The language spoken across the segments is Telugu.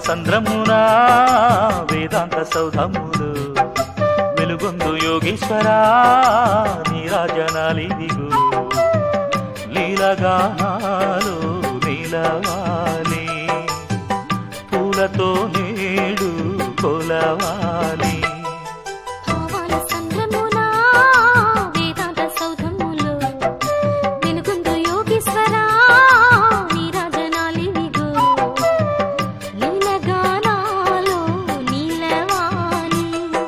సంద్రమున వేదాంత సౌధములు వెలుగొందు యోగీశ్వరా నీరాజనాలిదిగు లీలగానాలు నీలవాలి పూలతో నేడు కొలవాలి భావాల సంద్రమున వేదాంత సౌధములో వెలుగొందు యోగీశ్వరా నీరాజనాలివిగో లీలగానాలో నీలవాణి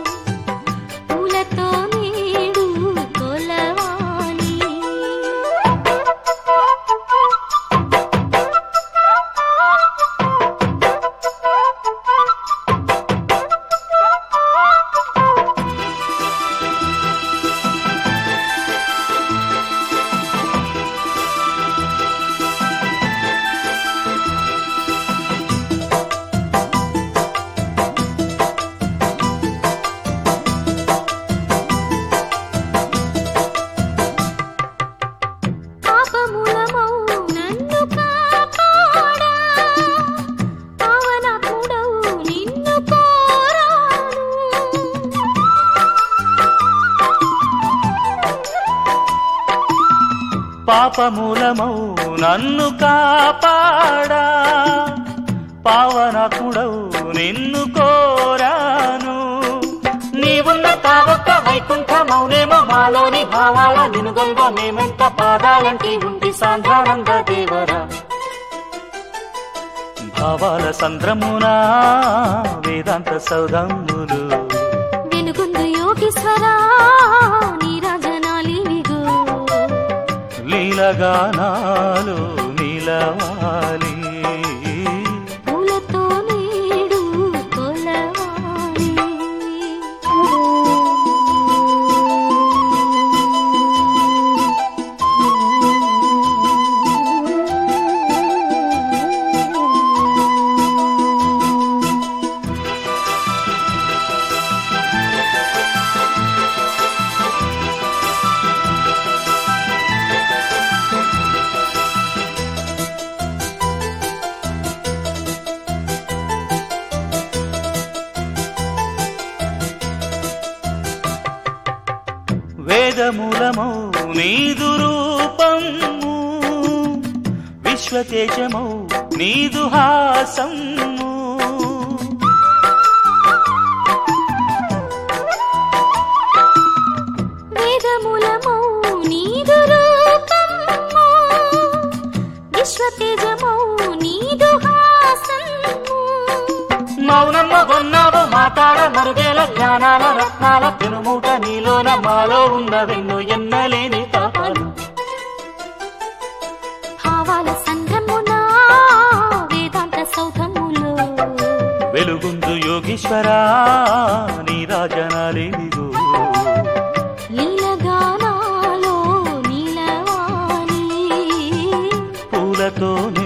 పూలతో నేడు కొలవాణి పాపములమౌ నన్ను కాపాడా పావనాత్ముడవు నిన్ను కోరాను పాపమూలమౌ నన్ను కాపాడా పావనాత్ముడవు నిన్ను కోరాను నీవున్న తావొక్క వైకుంఠమౌనేమో మాలోని భావాల నినుగొల్వ మేమెంత పాదాలంటి ఉండి సాంద్రానంద దేవరా భావాల సంద్రమున వేదాంత సౌధములు వెలుగొందు యోగీశ్వరా నీరాజనాలివిగో లీలగానాలు నీలవాలి పూలతో నేడు కొలవాణి వేదమూలమౌ నీదు రూపము విశ్వతేజమౌ నీదు హాసము వేదమూలమౌ నీదు రూపము విశ్వతేజమౌ నీదు హాసము మౌనమ్మ గొన్నావు మాట్లాడ మరుగేల జ్ఞానాల రత్నాల పెనుమూట నీలోన మాలో ఉన్నవెన్నో ఎన్నలేని తాపాలు భావాల సంద్రమున వేదాంత సౌధములో వెలుగుందు యోగీశ్వరా నీ రాజనాలేదిగో లీలగానాలో నీలవాణి పూలతో